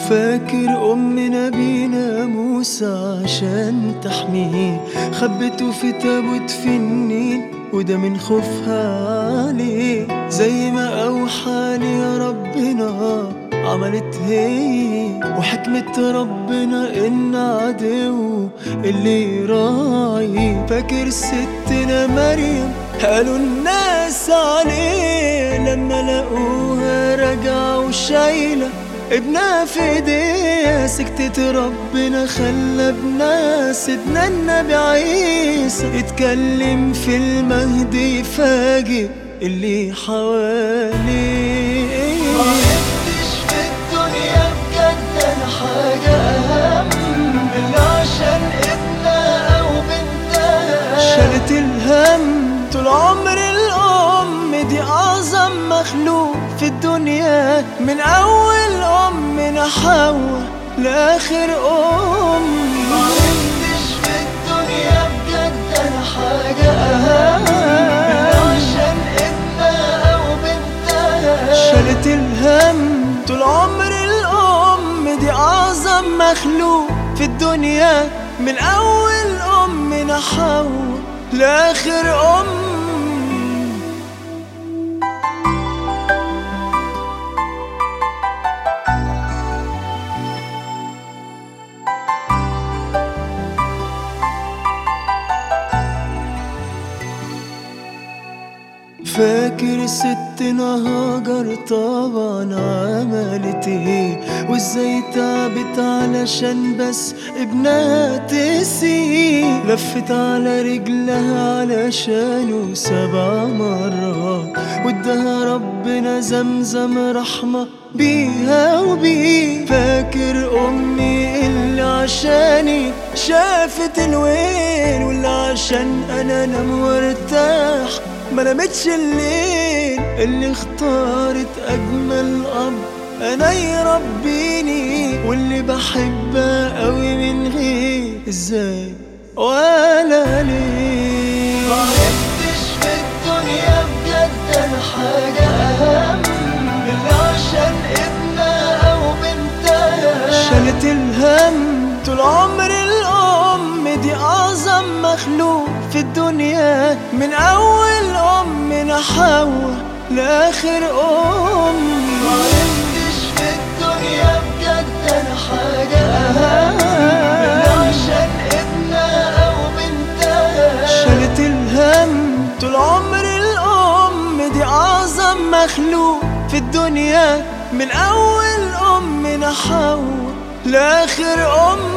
فاكر أم نبينا موسى عشان تحميه خبته في تابوت في النيل وده من خوفها عليه زي ما أوحى لي ربنا عملت هي وحكمة ربنا إن عدو اللي راعي فاكر ستنا مريم قالوا الناس عليه لما لقوها راجعة وشايلة ابنها في ايديها سكتت ربنا خلى ابنها سيدنا النبي عيسى يتكلم في المهدي يفاجئ اللي حواليه معرفتش في الدنيا بجد انا حاجة اهم من عشان ابنها او بنتها شالت الهم طول عمر الأم دي أعظم مخلوق في الدنيا من أول أمنا حواء لآخر أم معرفتش في الدنيا بجد انا حاجة اهم من عشان ابنها او بنتها شالت الهم طول عمر الأم دي أعظم مخلوق في الدنيا من أول أمنا حواء لآخر أم فاكر ستنا هاجر طبعا عملت ايه وازاي تعبت علشان بس ابنها تسي لفت على رجلها علشانه سبع مرات وادها ربنا زمزم رحمة بيها وبيه فاكر امي اللي عشاني شافت الويل واللي عشان انا انام وارتاح ما نامتش الليل اللي اختارت اجمل اب انا يربيني واللي بحبها قوي من غير ازاي ولا ليه معرفتش في الدنيا بجد انا حاجة اهم من عشان ابنها او بنتها شالت الهم طول عمر الأم دي أعظم مخلوق في الدنيا من أول أمنا حواء لآخر أم معرفتش في الدنيا بجد انا حاجة اهم من عشان ابنها او بنتها شالت الهم طول عمر الأم دي أعظم مخلوق في الدنيا من أول أمنا حواء لآخر أم